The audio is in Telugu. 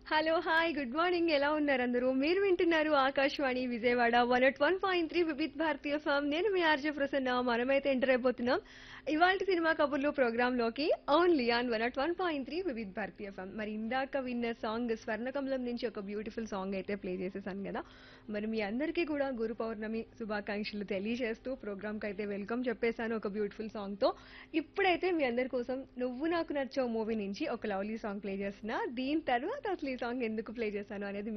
హలో హాయ్ గుడ్ మార్నింగ్ ఎలా ఉన్నారు అందరూ మీరు వింటున్నారు Akashvani Vijayawada one at one point three Vividh Bharatiya FM నేను మీ ఆర్జే ప్రసన్న మనమైతే ఎంటర్ అయిపోతున్నాం ఇవాళ సినిమా కబుర్లు ప్రోగ్రామ్ లోకి only on one at one point three Vividh Bharatiya FM మరి ఇందాక విన్న సాంగ్ స్వర్ణకమలం నుంచి ఒక బ్యూటిఫుల్ సాంగ్ అయితే ప్లే చేసేసాను కదా మరి మీ అందరికీ కూడా గురు పౌర్ణమి శుభాకాంక్షలు తెలియజేస్తూ ప్రోగ్రామ్ కి అయితే వెల్కమ్ చెప్పేశాను ఒక బ్యూటిఫుల్ సాంగ్ తో ఇప్పుడైతే మీ అందరి కోసం నువ్వు నాకు నచ్చో మూవీ నుంచి ఒక లవ్లీ సాంగ్ ప్లే చేస్తున్నా దీని తర్వాత అసలు ఈ సాంగ్ ఎందుకు ప్లే చేశాను అనేది